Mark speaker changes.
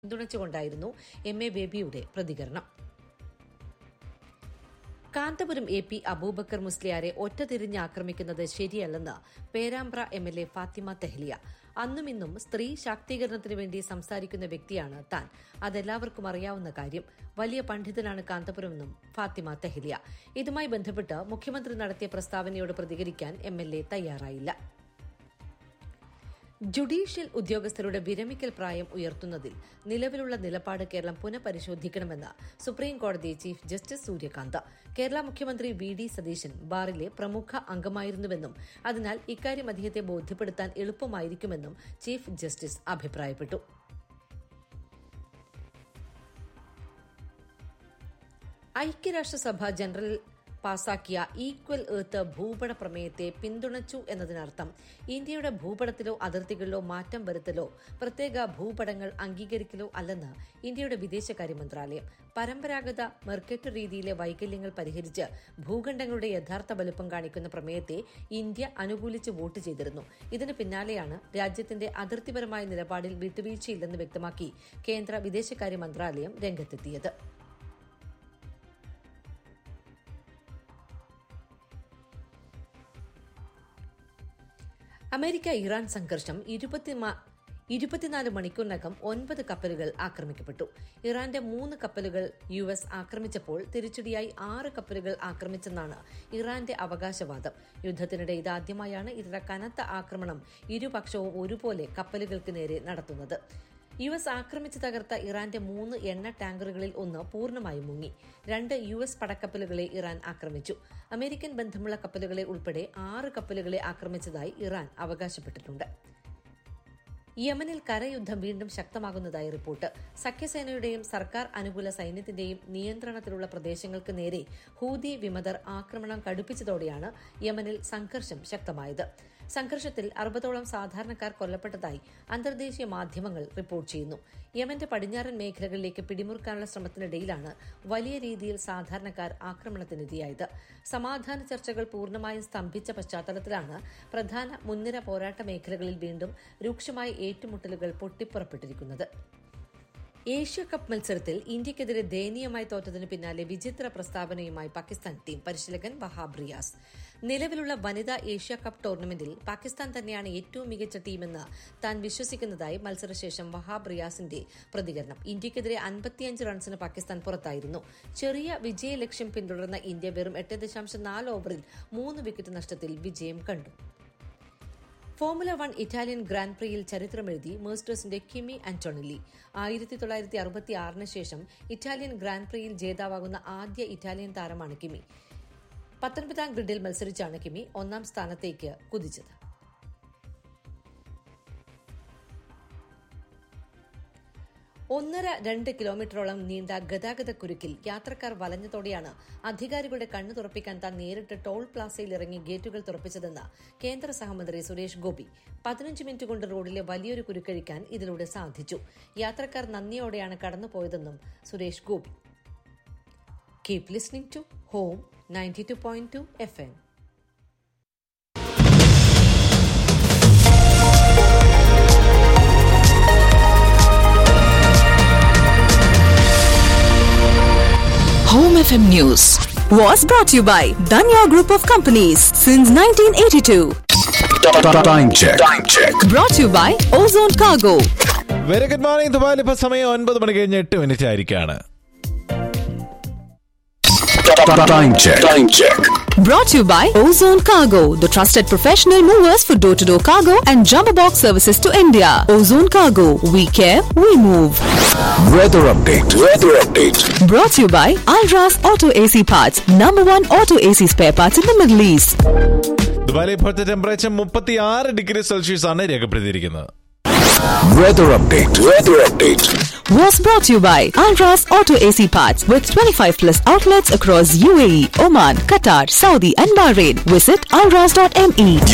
Speaker 1: പിന്തുണച്ചുകൊണ്ടായിരുന്നു M A ബേബിയുടെ പ്രതികരണം Kanthapuram A P Abubakar മുസ്ലിയാരെ ഒറ്റതിരിഞ്ഞ് ആക്രമിക്കുന്നത് ശരിയല്ലെന്ന് Perambra M L A Fathima Thahiliya അന്നും ഇന്നും സ്ത്രീ ശാക്തീകരണത്തിന് വേണ്ടി സംസാരിക്കുന്ന വ്യക്തിയാണ് താൻ അതെല്ലാവർക്കും അറിയാവുന്ന കാര്യം വലിയ പണ്ഡിതനാണ് കാന്തപുരമെന്നും ഫാത്തിമ തെഹ്ലിയ ഇതുമായി ബന്ധപ്പെട്ട് മുഖ്യമന്ത്രി നടത്തിയ പ്രസ്താവനയോട് പ്രതികരിക്കാൻ എം എൽ എ തയ്യാറായില്ല ജുഡീഷ്യൽ ഉദ്യോഗസ്ഥരുടെ വിരമിക്കൽ പ്രായം ഉയർത്തുന്നതിൽ നിലവിലുള്ള നിലപാട് കേരളം പുനഃപരിശോധിക്കണമെന്ന് സുപ്രീം കോടതി ചീഫ് ജസ്റ്റിസ് സൂര്യകാന്ത് കേരള മുഖ്യമന്ത്രി വി ഡി സതീശൻ ബാറിലെ പ്രമുഖ അംഗമായിരുന്നുവെന്നും അതിനാൽ ഇക്കാര്യം അദ്ദേഹത്തെ ബോധ്യപ്പെടുത്താൻ എളുപ്പമായിരിക്കുമെന്നും ചീഫ് ജസ്റ്റിസ് അഭിപ്രായപ്പെട്ടു ഐക്യരാഷ്ട്രസഭ ജനറൽ പാസാക്കിയ ഈക്വൽ എർത്ത് ഭൂപട പ്രമേയത്തെ പിന്തുണച്ചു എന്നതിനർത്ഥം ഇന്ത്യയുടെ ഭൂപടത്തിലോ അതിർത്തികളിലോ മാറ്റം വരുത്തലോ പ്രത്യേക ഭൂപടങ്ങൾ അംഗീകരിക്കലോ അല്ലെന്ന് ഇന്ത്യയുടെ വിദേശകാര്യ മന്ത്രാലയം പരമ്പരാഗത മെർക്കറ്റ് രീതിയിലെ വൈകല്യങ്ങൾ പരിഹരിച്ച് ഭൂഖണ്ഡങ്ങളുടെ യഥാർത്ഥ വലുപ്പം കാണിക്കുന്ന പ്രമേയത്തെ ഇന്ത്യ അനുകൂലിച്ച് വോട്ട് ചെയ്തിരുന്നു ഇതിന് പിന്നാലെയാണ് രാജ്യത്തിന്റെ അതിർത്തിപരമായ നിലപാടിൽ വിട്ടുവീഴ്ചയില്ലെന്ന് വ്യക്തമാക്കി കേന്ദ്ര വിദേശകാര്യ മന്ത്രാലയം രംഗത്തെത്തിയത് അമേരിക്ക ഇറാൻ സംഘർഷം ഇരുപത്തിനാല് മണിക്കൂറിനകം ഒൻപത് കപ്പലുകൾ ആക്രമിക്കപ്പെട്ടു ഇറാന്റെ മൂന്ന് കപ്പലുകൾ യു എസ് ആക്രമിച്ചപ്പോൾ തിരിച്ചടിയായി ആറ് കപ്പലുകൾ ആക്രമിച്ചെന്നാണ് ഇറാന്റെ അവകാശവാദം യുദ്ധത്തിനിടെ ഇതാദ്യമായാണ് ഇത്ര കനത്ത ആക്രമണം ഇരുപക്ഷവും ഒരുപോലെ കപ്പലുകൾക്ക് നേരെ നടത്തുന്നത് യു എസ് ആക്രമിച്ച് തകർത്ത ഇറാന്റെ മൂന്ന് എണ്ണ ടാങ്കറുകളിൽ ഒന്ന് പൂർണ്ണമായും മുങ്ങി രണ്ട് യു എസ് പടക്കപ്പലുകളെ ഇറാൻ ആക്രമിച്ചു അമേരിക്കൻ ബന്ധമുള്ള കപ്പലുകളെ ഉൾപ്പെടെ ആറ് കപ്പലുകളെ ആക്രമിച്ചതായി ഇറാൻ അവകാശപ്പെട്ടിട്ടുണ്ട് യമനിൽ കരയുദ്ധം വീണ്ടും ശക്തമാകുന്നതായി റിപ്പോർട്ട് സഖ്യസേനയുടെയും സർക്കാർ അനുകൂല സൈന്യത്തിന്റെയും നിയന്ത്രണത്തിലുള്ള പ്രദേശങ്ങൾക്ക് നേരെ ഹൂതി വിമതർ ആക്രമണം കടുപ്പിച്ചതോടെയാണ് യമനിൽ സംഘർഷം ശക്തമായത് സംഘർഷത്തിൽ അറുപതോളം സാധാരണക്കാർ കൊല്ലപ്പെട്ടതായി അന്തർദേശീയ മാധ്യമങ്ങൾ റിപ്പോർട്ട് ചെയ്യുന്നു യമന്റെ പടിഞ്ഞാറൻ മേഖലകളിലേക്ക് പിടിമുറുക്കാനുള്ള ശ്രമത്തിനിടയിലാണ് വലിയ രീതിയിൽ സാധാരണക്കാർ ആക്രമണത്തിനിരയായത് സമാധാന ചർച്ചകൾ പൂർണ്ണമായും സ്തംഭിച്ച പശ്ചാത്തലത്തിലാണ് പ്രധാന മുൻനിര പോരാട്ട മേഖലകളിൽ വീണ്ടും രൂക്ഷമായ ഏറ്റുമുട്ടലുകൾ പൊട്ടിപ്പുറപ്പെട്ടിരിക്കുന്നത് ഏഷ്യ കപ്പ് മത്സരത്തിൽ ഇന്ത്യക്കെതിരെ ദയനീയമായി തോറ്റതിന് പിന്നാലെ വിചിത്ര പ്രസ്താവനയുമായി പാകിസ്ഥാൻ ടീം പരിശീലകൻ വഹാബ് റിയാസ് നിലവിലുള്ള വനിതാ ഏഷ്യ കപ്പ് ടൂർണമെന്റിൽ പാകിസ്ഥാൻ തന്നെയാണ് ഏറ്റവും മികച്ച ടീമെന്ന് താൻ വിശ്വസിക്കുന്നതായി മത്സരശേഷം വഹാബ് റിയാസിന്റെ പ്രതികരണം ഇന്ത്യക്കെതിരെ അൻപത്തിയഞ്ച് റൺസിന് പാകിസ്ഥാൻ പുറത്തായിരുന്നു ചെറിയ വിജയ ലക്ഷ്യം പിന്തുടർന്ന ഇന്ത്യ വെറും എട്ട് ദശാംശം നാല് ഓവറിൽ മൂന്ന് വിക്കറ്റ് നഷ്ടത്തിൽ വിജയം കണ്ടു ഫോമുല വൺ ഇറ്റാലിയൻ ഗ്രാൻഡ് പ്രിയിൽ ചരിത്രമെഴുതി മേഴ്സ്റ്റേഴ്സിന്റെ കിമി ആന്റോണിലി ആയിരത്തി തൊള്ളായിരത്തി അറുപത്തി ആറിന് ശേഷം ഇറ്റാലിയൻ ഗ്രാൻഡ് പ്രിയിൽ ജേതാവാകുന്ന ആദ്യ ഇറ്റാലിയൻ താരമാണ് കിമി പത്തൊൻപതാം ഗ്രിഡിൽ മത്സരിച്ചാണ് കിമി ഒന്നാം സ്ഥാനത്തേക്ക് കുതിച്ചത് ഒന്നര രണ്ട് കിലോമീറ്ററോളം നീണ്ട ഗതാഗത കുരുക്കിൽ യാത്രക്കാർ വലഞ്ഞതോടെയാണ് അധികാരികളുടെ കണ്ണു തുറപ്പിക്കാൻ താൻ നേരിട്ട് ടോൾ പ്ലാസയിൽ ഇറങ്ങി ഗേറ്റുകൾ തുറപ്പിച്ചതെന്ന് കേന്ദ്ര സഹമന്ത്രി സുരേഷ് ഗോപി പതിനഞ്ച് മിനിറ്റ് കൊണ്ട് റോഡിലെ വലിയൊരു കുരുക്കഴിക്കാൻ ഇതിലൂടെ സാധിച്ചു യാത്രക്കാർ നന്ദിയോടെയാണ് കടന്നുപോയതെന്നും Suresh Gopi keep listening to home ninety two point two F M
Speaker 2: Home FM News was brought to you by Danya Group of Companies since 1982.
Speaker 3: Time check. Time check.
Speaker 2: Brought to you by Ozone Cargo.
Speaker 4: Very good morning ദുബായിൽ ഇപ്പൊ സമയം ഒൻപത് മണി കഴിഞ്ഞ് എട്ട് minute ആയിരിക്കാണ്
Speaker 3: Time check. Time check.
Speaker 2: Brought to you by Ozone Cargo, the trusted professional movers for door to door cargo and jumbo box services to India. Ozone Cargo, we care, we move.
Speaker 3: Weather update. Weather update.
Speaker 2: Brought to you by Alras Auto AC Parts, number one auto AC spare parts in the Middle East.
Speaker 4: ദുബായിലെ ഇപ്പോഴത്തെ temperature മുപ്പത്തി ആറ് degree Celsius ആണ് രേഖപ്പെടുത്തിയിരിക്കുന്നത്
Speaker 3: Weather update. Weather update.
Speaker 2: Was brought to you by Alras Auto AC Parts with 25 plus outlets across UAE, Oman, Qatar, Saudi, and Bahrain. Visit alras.me.